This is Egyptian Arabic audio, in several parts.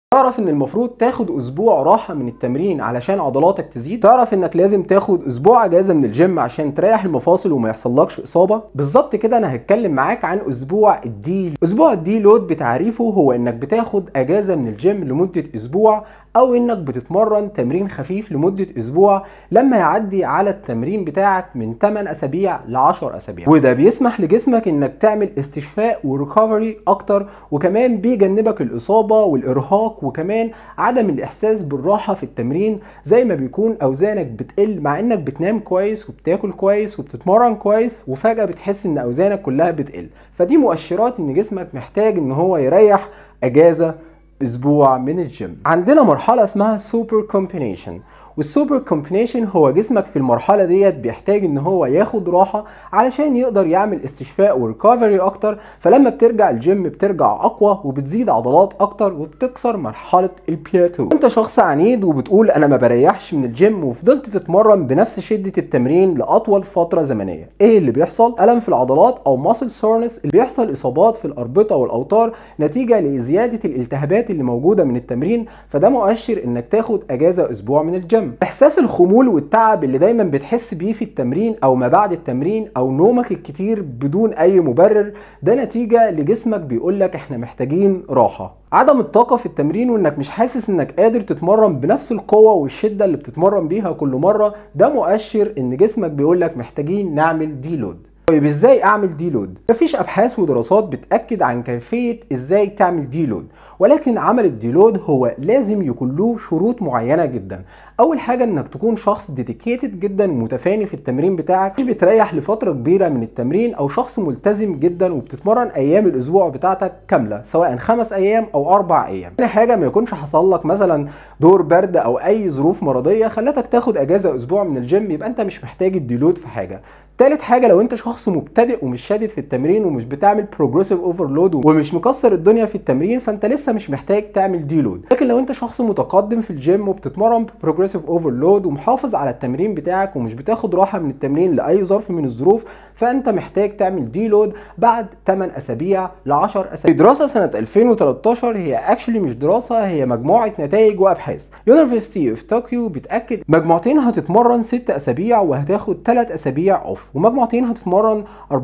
تعرف ان المفروض تاخد اسبوع راحة من التمرين علشان عضلاتك تزيد تعرف انك لازم تاخد اسبوع اجازة من الجيم عشان تريح المفاصل وما يحصلكش اصابة بالظبط كده انا هتكلم معاك عن اسبوع الدي اسبوع الدي لود بتعريفه هو انك بتاخد اجازة من الجيم لمدة اسبوع او انك بتتمرن تمرين خفيف لمدة اسبوع لما يعدي على التمرين بتاعك من 8 اسابيع ل 10 اسابيع وده بيسمح لجسمك انك تعمل استشفاء وريكفري اكتر وكمان بيجنبك الاصابة والارهاق وكمان عدم الاحساس بالراحة في التمرين زي ما بيكون اوزانك بتقل مع انك بتنام كويس وبتاكل كويس وبتتمرن كويس وفجأة بتحس ان اوزانك كلها بتقل فدي مؤشرات ان جسمك محتاج ان هو يريح اجازة اسبوع من الجيم عندنا مرحله اسمها سوبر كومبينيشن والسوبر كومبينيشن هو جسمك في المرحله ديت بيحتاج ان هو ياخد راحه علشان يقدر يعمل استشفاء وريكفري اكتر فلما بترجع الجيم بترجع اقوى وبتزيد عضلات اكتر وبتكسر مرحله البلاتو انت شخص عنيد وبتقول انا ما بريحش من الجيم وفضلت تتمرن بنفس شده التمرين لاطول فتره زمنيه ايه اللي بيحصل الم في العضلات او ماسل سورنس اللي بيحصل اصابات في الاربطه والاوتار نتيجه لزياده الالتهابات اللي موجوده من التمرين فده مؤشر انك تاخد اجازه اسبوع من الجيم احساس الخمول والتعب اللي دايما بتحس بيه في التمرين او ما بعد التمرين او نومك الكتير بدون اي مبرر ده نتيجه لجسمك بيقول لك احنا محتاجين راحه عدم الطاقه في التمرين وانك مش حاسس انك قادر تتمرن بنفس القوه والشده اللي بتتمرن بيها كل مره ده مؤشر ان جسمك بيقول لك محتاجين نعمل ديلود طيب ازاي اعمل ديلود مفيش ابحاث ودراسات بتاكد عن كيفيه ازاي تعمل ديلود ولكن عمل الديلود هو لازم يكون له شروط معينه جدا اول حاجه انك تكون شخص ديديكيتد جدا ومتفاني في التمرين بتاعك مش بتريح لفتره كبيره من التمرين او شخص ملتزم جدا وبتتمرن ايام الاسبوع بتاعتك كامله سواء خمس ايام او اربع ايام تاني حاجه ما يكونش حصل لك مثلا دور برد او اي ظروف مرضيه خلتك تاخد اجازه اسبوع من الجيم يبقى انت مش محتاج الديلود في حاجه تالت حاجة لو انت شخص مبتدئ ومش شادد في التمرين ومش بتعمل بروجريسيف اوفرلود ومش مكسر الدنيا في التمرين فانت لسه مش محتاج تعمل ديلود لكن لو انت شخص متقدم في الجيم وبتتمرن بروجريسيف اوفرلود ومحافظ على التمرين بتاعك ومش بتاخد راحة من التمرين لأي ظرف من الظروف فانت محتاج تعمل ديلود بعد 8 اسابيع ل 10 اسابيع دراسة سنة 2013 هي اكشلي مش دراسة هي مجموعة نتائج وابحاث يونيفرسيتي اوف طوكيو بتأكد مجموعتين هتتمرن 6 اسابيع وهتاخد 3 اسابيع اوف ومجموعتين هتتمرن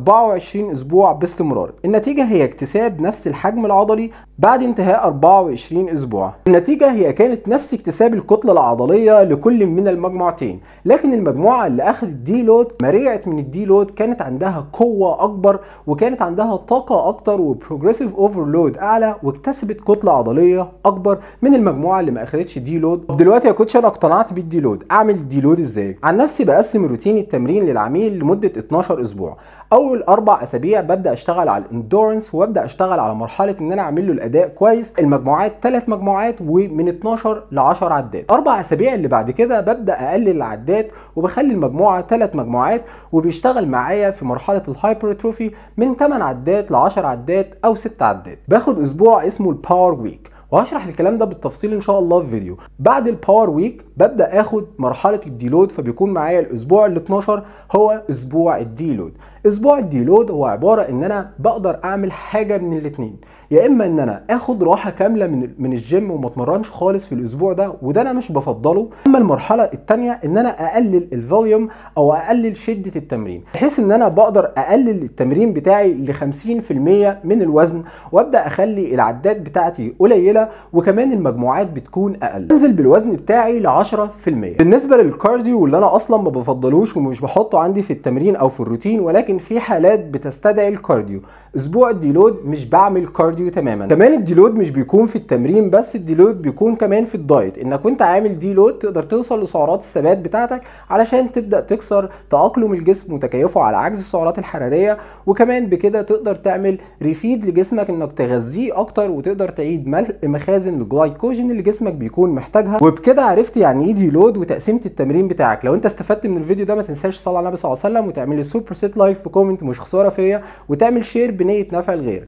24 اسبوع باستمرار النتيجة هي اكتساب نفس الحجم العضلي بعد انتهاء 24 اسبوع النتيجة هي كانت نفس اكتساب الكتلة العضلية لكل من المجموعتين لكن المجموعة اللي اخذت دي لود ما رجعت من الدي لود كانت عندها قوة اكبر وكانت عندها طاقة اكتر وبروجريسيف اوفرلود اعلى واكتسبت كتلة عضلية اكبر من المجموعة اللي ما اخذتش دي لود طب دلوقتي يا كوتش انا اقتنعت بالدي لود اعمل دي لود ازاي عن نفسي بقسم روتين التمرين للعميل لمدة 12 اسبوع اول اربع اسابيع ببدا اشتغل على الاندورنس وابدا اشتغل على مرحله ان انا اعمل له الاداء كويس المجموعات ثلاث مجموعات ومن 12 ل 10 عدات اربع اسابيع اللي بعد كده ببدا اقلل العدات وبخلي المجموعه ثلاث مجموعات وبيشتغل معايا في مرحله الهايبرتروفي من 8 عدات ل 10 عدات او 6 عدات باخد اسبوع اسمه الباور ويك وهشرح الكلام ده بالتفصيل ان شاء الله في فيديو بعد الباور ويك ببدا اخد مرحله الديلود فبيكون معايا الاسبوع ال 12 هو اسبوع الديلود اسبوع الديلود هو عباره ان انا بقدر اعمل حاجه من الاثنين يا اما ان انا اخد راحه كامله من من الجيم وما اتمرنش خالص في الاسبوع ده وده انا مش بفضله اما المرحله الثانيه ان انا اقلل الفوليوم او اقلل شده التمرين بحيث ان انا بقدر اقلل التمرين بتاعي ل 50% من الوزن وابدا اخلي العدات بتاعتي قليله وكمان المجموعات بتكون اقل انزل بالوزن بتاعي ل 10% بالنسبه للكارديو اللي انا اصلا ما بفضلوش ومش بحطه عندي في التمرين او في الروتين ولكن في حالات بتستدعي الكارديو اسبوع الديلود مش بعمل كارديو تماما كمان الديلود مش بيكون في التمرين بس الديلود بيكون كمان في الدايت انك وانت عامل ديلود تقدر توصل لسعرات الثبات بتاعتك علشان تبدا تكسر تاقلم الجسم وتكيفه على عجز السعرات الحراريه وكمان بكده تقدر تعمل ريفيد لجسمك انك تغذيه اكتر وتقدر تعيد ملء مخازن الجلايكوجين اللي جسمك بيكون محتاجها وبكده عرفت يعني ايه ديلود وتقسيمه التمرين بتاعك لو انت استفدت من الفيديو ده ما تنساش تصلي على النبي صلى الله عليه وسلم وتعمل لي سوبر سيت لايف في كومنت مش خساره فيا وتعمل شير بنيه نفع الغير